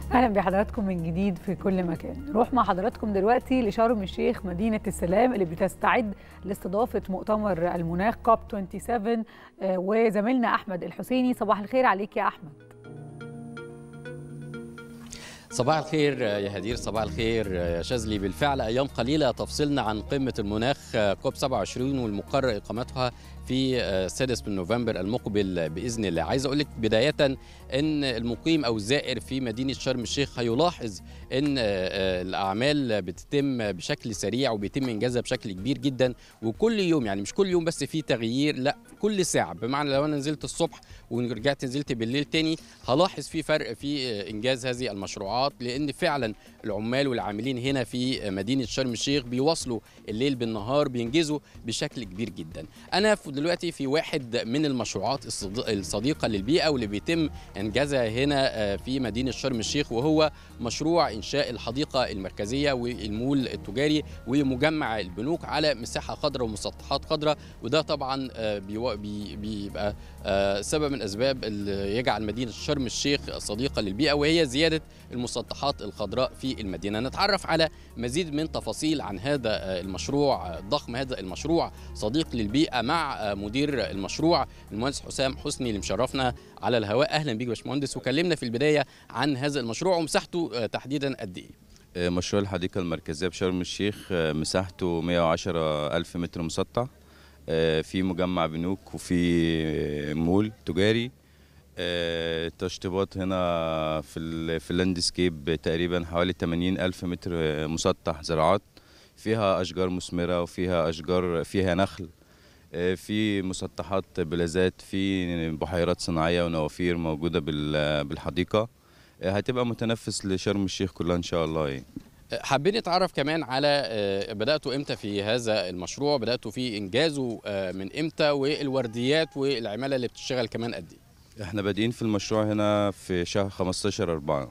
اهلا بحضراتكم من جديد في كل مكان نروح مع حضراتكم دلوقتي لشرم الشيخ مدينه السلام اللي بتستعد لاستضافه مؤتمر المناخ كوب 27 آه، وزميلنا احمد الحسيني صباح الخير عليك يا احمد صباح الخير يا هدير صباح الخير يا شاذلي بالفعل ايام قليله تفصلنا عن قمه المناخ كوب 27 والمقرر اقامتها في السادس من نوفمبر المقبل باذن الله عايز اقول لك بدايه ان المقيم او الزائر في مدينه شرم الشيخ هيلاحظ ان الاعمال بتتم بشكل سريع وبيتم انجازها بشكل كبير جدا وكل يوم يعني مش كل يوم بس في تغيير لا كل ساعه بمعنى لو انا نزلت الصبح ورجعت نزلت بالليل تاني هلاحظ في فرق في انجاز هذه المشروعات لان فعلا العمال والعاملين هنا في مدينه شرم الشيخ بيواصلوا الليل بالنهار بينجزوا بشكل كبير جدا انا دلوقتي في واحد من المشروعات الصديقه للبيئه واللي بيتم انجازها هنا في مدينه شرم الشيخ وهو مشروع انشاء الحديقه المركزيه والمول التجاري ومجمع البنوك على مساحه خضراء ومسطحات خضراء وده طبعا بيبقى سبب من اسباب اللي يجعل مدينه شرم الشيخ صديقه للبيئه وهي زياده المسطحات الخضراء في المدينه نتعرف على مزيد من تفاصيل عن هذا المشروع الضخم هذا المشروع صديق للبيئه مع مدير المشروع المهندس حسام حسني اللي مشرفنا على الهواء اهلا بيك يا باشمهندس وكلمنا في البدايه عن هذا المشروع ومساحته تحديدا قد ايه مشروع الحديقه المركزيه بشرم الشيخ مساحته 110 ألف متر مسطح في مجمع بنوك وفي مول تجاري التشطيبات هنا في في اللاندسكيب تقريبا حوالي 80 ألف متر مسطح زراعات فيها أشجار مثمرة وفيها أشجار فيها نخل في مسطحات بلازات في بحيرات صناعية ونوافير موجودة بالحديقة هتبقى متنفس لشرم الشيخ كلها إن شاء الله يعني. حابين نتعرف كمان على بداتوا امتى في هذا المشروع بداتوا في انجازه من امتى والورديات والعماله اللي بتشتغل كمان قد ايه احنا بادئين في المشروع هنا في شهر 15 4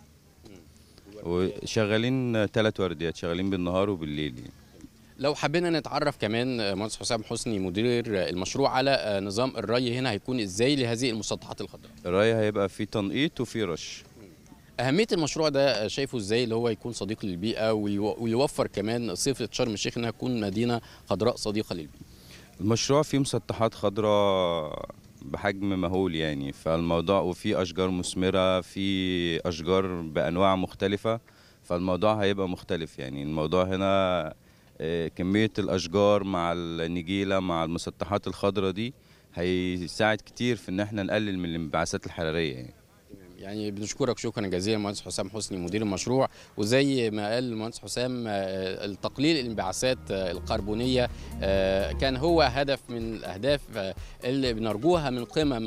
وشغالين ثلاث ورديات شغالين بالنهار وبالليل يعني. لو حبينا نتعرف كمان مهندس حسام حسني مدير المشروع على نظام الري هنا هيكون ازاي لهذه المسطحات الخضراء الري هيبقى فيه تنقيط وفيه رش أهمية المشروع ده شايفه ازاي اللي هو يكون صديق للبيئة ويوفر كمان صفة شرم الشيخ انها تكون مدينة خضراء صديقة للبيئة. المشروع فيه مسطحات خضراء بحجم مهول يعني فالموضوع وفي اشجار مثمره في اشجار بانواع مختلفه فالموضوع هيبقى مختلف يعني الموضوع هنا كميه الاشجار مع النجيله مع المسطحات الخضراء دي هيساعد كتير في ان احنا نقلل من الانبعاثات الحراريه يعني يعني بنشكرك شكرا جزيلا المهندس حسام حسني مدير المشروع وزي ما قال المهندس حسام التقليل الانبعاثات الكربونيه كان هو هدف من الاهداف اللي بنرجوها من قمم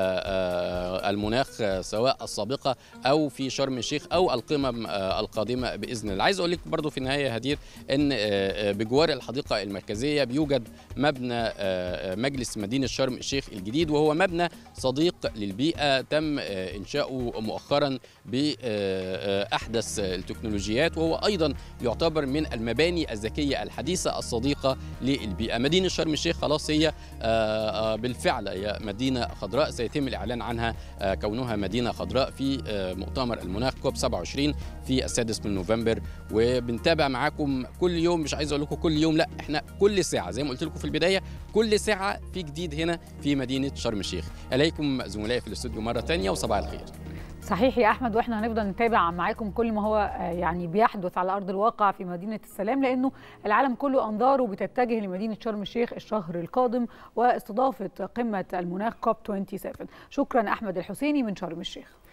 المناخ سواء السابقة أو في شرم الشيخ أو القمم القادمة بإذن الله عايز أقول لك برضو في النهاية هدير أن بجوار الحديقة المركزية بيوجد مبنى مجلس مدينة شرم الشيخ الجديد وهو مبنى صديق للبيئة تم إنشاؤه مؤخرا بأحدث التكنولوجيات وهو أيضا يعتبر من المباني الذكية الحديثة الصديقة للبيئة مدينة شرم الشيخ خلاص هي بالفعل هي مدينة خضراء سيتم الإعلان عنها كونها مدينة خضراء في مؤتمر المناخ كوب 27 في السادس من نوفمبر وبنتابع معاكم كل يوم مش عايز أقول لكم كل يوم لا احنا كل ساعة زي ما قلت لكم في البداية كل ساعة في جديد هنا في مدينة شرم الشيخ إليكم زملائي في الاستوديو مرة تانية وصباح الخير صحيح يا احمد واحنا هنفضل نتابع معاكم كل ما هو يعني بيحدث على ارض الواقع في مدينه السلام لانه العالم كله انظاره بتتجه لمدينه شرم الشيخ الشهر القادم واستضافه قمه المناخ كوب 27 شكرا احمد الحسيني من شرم الشيخ